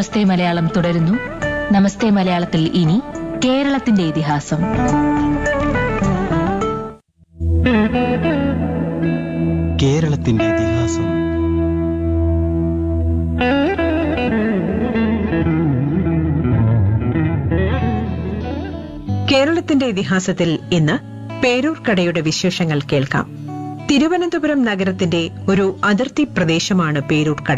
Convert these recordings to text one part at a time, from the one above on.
നമസ്തേ മലയാളം തുടരുന്നു നമസ്തേ മലയാളത്തിൽ ഇനി കേരളത്തിന്റെ ഇതിഹാസം കേരളത്തിന്റെ ഇതിഹാസം കേരളത്തിന്റെ ഇതിഹാസത്തിൽ ഇന്ന് പേരൂർക്കടയുടെ വിശേഷങ്ങൾ കേൾക്കാം തിരുവനന്തപുരം നഗരത്തിന്റെ ഒരു അതിർത്തി പ്രദേശമാണ് പേരൂർക്കട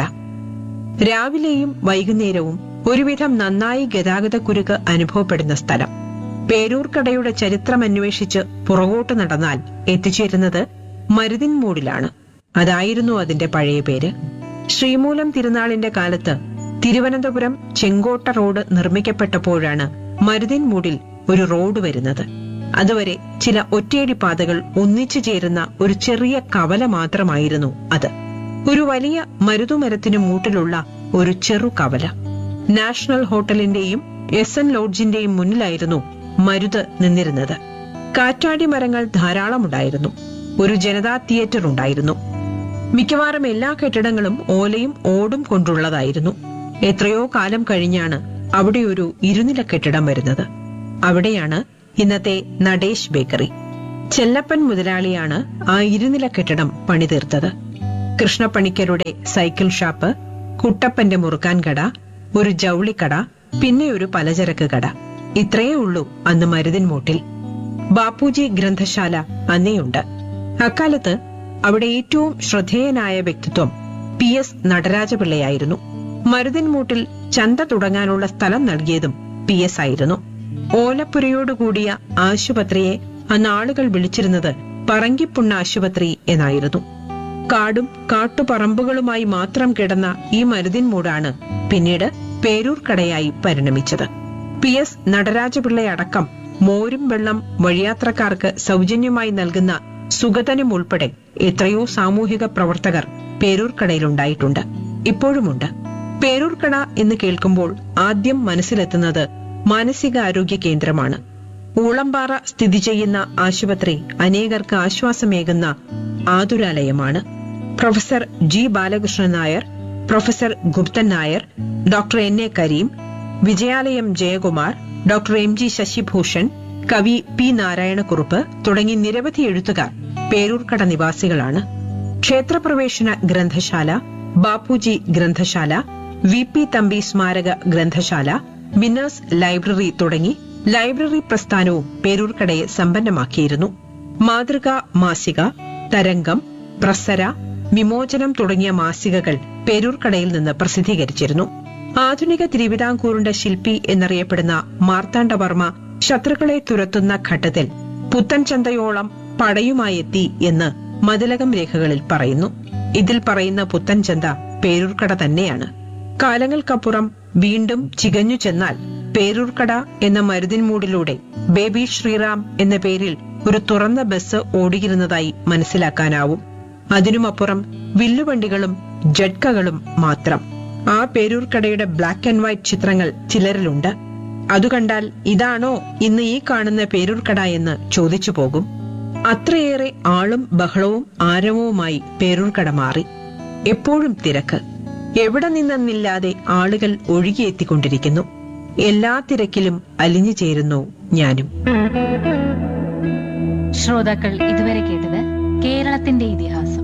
രാവിലെയും വൈകുന്നേരവും ഒരുവിധം നന്നായി ഗതാഗതക്കുരുക്ക് അനുഭവപ്പെടുന്ന സ്ഥലം പേരൂർക്കടയുടെ ചരിത്രം അന്വേഷിച്ച് പുറകോട്ട് നടന്നാൽ എത്തിച്ചേരുന്നത് മരുതിൻമൂടിലാണ് അതായിരുന്നു അതിന്റെ പഴയ പേര് ശ്രീമൂലം തിരുനാളിന്റെ കാലത്ത് തിരുവനന്തപുരം ചെങ്കോട്ട റോഡ് നിർമ്മിക്കപ്പെട്ടപ്പോഴാണ് മരുതിൻമൂടിൽ ഒരു റോഡ് വരുന്നത് അതുവരെ ചില ഒറ്റയടി പാതകൾ ഒന്നിച്ചു ചേരുന്ന ഒരു ചെറിയ കവല മാത്രമായിരുന്നു അത് ഒരു വലിയ മരുതുമരത്തിനു മൂട്ടിലുള്ള ഒരു ചെറു കവല നാഷണൽ ഹോട്ടലിന്റെയും എസ് എൻ ലോഡ്ജിന്റെയും മുന്നിലായിരുന്നു മരുത് നിന്നിരുന്നത് കാറ്റാടി മരങ്ങൾ ധാരാളമുണ്ടായിരുന്നു ഒരു ജനതാ തിയേറ്റർ ഉണ്ടായിരുന്നു മിക്കവാറും എല്ലാ കെട്ടിടങ്ങളും ഓലയും ഓടും കൊണ്ടുള്ളതായിരുന്നു എത്രയോ കാലം കഴിഞ്ഞാണ് അവിടെ ഒരു ഇരുനില കെട്ടിടം വരുന്നത് അവിടെയാണ് ഇന്നത്തെ നടേഷ് ബേക്കറി ചെല്ലപ്പൻ മുതലാളിയാണ് ആ ഇരുനില കെട്ടിടം പണിതീർത്തത് കൃഷ്ണപ്പണിക്കരുടെ സൈക്കിൾ ഷാപ്പ് കുട്ടപ്പന്റെ മുറുക്കാൻ കട ഒരു ജൗളിക്കട പിന്നെ ഒരു പലചരക്ക് കട ഇത്രയേ ഉള്ളൂ അന്ന് മരുതിൻമൂട്ടിൽ ബാപ്പുജി ഗ്രന്ഥശാല അന്നേയുണ്ട് അക്കാലത്ത് അവിടെ ഏറ്റവും ശ്രദ്ധേയനായ വ്യക്തിത്വം പി എസ് നടരാജപിള്ളയായിരുന്നു മരുതിൻമൂട്ടിൽ ചന്ത തുടങ്ങാനുള്ള സ്ഥലം നൽകിയതും പി എസ് ആയിരുന്നു ഓലപ്പുരയോടുകൂടിയ ആശുപത്രിയെ അന്ന് ആളുകൾ വിളിച്ചിരുന്നത് പറങ്കിപ്പുണ്ണ ആശുപത്രി എന്നായിരുന്നു കാടും കാട്ടുപറമ്പുകളുമായി മാത്രം കിടന്ന ഈ മരുതിൻമൂടാണ് പിന്നീട് പേരൂർക്കടയായി പരിണമിച്ചത് പി എസ് നടരാജപിള്ളയടക്കം മോരും വെള്ളം വഴിയാത്രക്കാർക്ക് സൗജന്യമായി നൽകുന്ന സുഗതനും ഉൾപ്പെടെ എത്രയോ സാമൂഹിക പ്രവർത്തകർ പേരൂർക്കടയിലുണ്ടായിട്ടുണ്ട് ഇപ്പോഴുമുണ്ട് പേരൂർക്കട എന്ന് കേൾക്കുമ്പോൾ ആദ്യം മനസ്സിലെത്തുന്നത് മാനസികാരോഗ്യ കേന്ദ്രമാണ് ഊളംപാറ സ്ഥിതി ചെയ്യുന്ന ആശുപത്രി അനേകർക്ക് ആശ്വാസമേകുന്ന ആതുരാലയമാണ് professor G Balakrishnan Nair professor Gupthan Nair doctor N A Kareem Vijayalayam Jayakumar doctor M G Sasibhushan കവി പി നാരായണക്കുറുപ്പ് തുടങ്ങി നിരവധി എഴുത്തുകാർ പേരൂർക്കട നിവാസികളാണ് ക്ഷേത്രപ്രവേശന ഗ്രന്ഥശാല ബാപ്പുജി ഗ്രന്ഥശാല വി പി തമ്പി സ്മാരക ഗ്രന്ഥശാല വിന്നേഴ്സ് ലൈബ്രറി തുടങ്ങി ലൈബ്രറി പ്രസ്ഥാനവും പേരൂർക്കടയെ സമ്പന്നമാക്കിയിരുന്നു മാതൃക മാസിക തരംഗം പ്രസര വിമോചനം തുടങ്ങിയ മാസികകൾ പേരൂർക്കടയിൽ നിന്ന് പ്രസിദ്ധീകരിച്ചിരുന്നു ആധുനിക തിരുവിതാംകൂറിന്റെ ശില്പി എന്നറിയപ്പെടുന്ന മാർത്താണ്ഡവർമ്മ ശത്രുക്കളെ തുരത്തുന്ന ഘട്ടത്തിൽ പുത്തൻചന്തയോളം പടയുമായി എത്തി എന്ന് മതിലകം രേഖകളിൽ പറയുന്നു ഇതിൽ പറയുന്ന പുത്തൻചന്ത പേരൂർക്കട തന്നെയാണ് കാലങ്ങൾക്കപ്പുറം വീണ്ടും ചികഞ്ഞു ചെന്നാൽ പേരൂർക്കട എന്ന മരുതിൻമൂടിലൂടെ ബേബി ശ്രീറാം എന്ന പേരിൽ ഒരു തുറന്ന ബസ് ഓടിയിരുന്നതായി മനസ്സിലാക്കാനാവും അതിനുമപ്പുറം വില്ലുവണ്ടികളും ജഡ്കകളും മാത്രം ആ പേരൂർക്കടയുടെ ബ്ലാക്ക് ആൻഡ് വൈറ്റ് ചിത്രങ്ങൾ ചിലരിലുണ്ട് അതു കണ്ടാൽ ഇതാണോ ഇന്ന് ഈ കാണുന്ന പേരൂർക്കട എന്ന് ചോദിച്ചു പോകും അത്രയേറെ ആളും ബഹളവും ആരവവുമായി പേരൂർക്കട മാറി എപ്പോഴും തിരക്ക് എവിടെ നിന്നെന്നില്ലാതെ ആളുകൾ ഒഴുകിയെത്തിക്കൊണ്ടിരിക്കുന്നു എല്ലാ തിരക്കിലും അലിഞ്ഞു ചേരുന്നു ഞാനും ശ്രോതാക്കൾ ഇതുവരെ കേട്ടത് കേരളത്തിന്റെ ഇതിഹാസം